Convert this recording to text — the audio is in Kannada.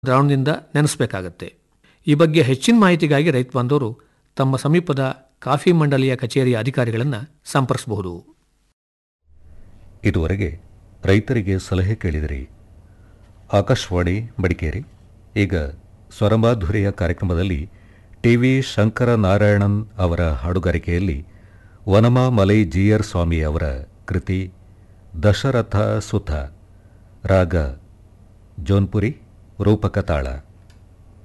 ದ್ರಾವಣದಿಂದ ನೆನೆಸಬೇಕಾಗತ್ತೆ ಈ ಬಗ್ಗೆ ಹೆಚ್ಚಿನ ಮಾಹಿತಿಗಾಗಿ ರೈತ ಬಾಂಧವರು ತಮ್ಮ ಸಮೀಪದ ಕಾಫಿ ಮಂಡಳಿಯ ಕಚೇರಿಯ ಅಧಿಕಾರಿಗಳನ್ನು ಸಂಪರ್ಕಿಸಬಹುದು ಇದುವರೆಗೆ ರೈತರಿಗೆ ಸಲಹೆ ಕೇಳಿದಿರಿ ಆಕಾಶವಾಣಿ ಮಡಿಕೇರಿ ಈಗ ಸ್ವರಮಾಧುರ್ಯ ಕಾರ್ಯಕ್ರಮದಲ್ಲಿ ಟಿ ವಿ ಶಂಕರ ನಾರಾಯಣನ್ ಅವರ ಹಾಡುಗಾರಿಕೆಯಲ್ಲಿ ವನಮಾ ಮಲೈ ಜಿಯರ್ ಸ್ವಾಮಿ ಅವರ ಕೃತಿ ದಶರಥ ಸುತ ರಾಗ ಜೋನ್ಪುರಿ ರೂಪಕ ತಾಳ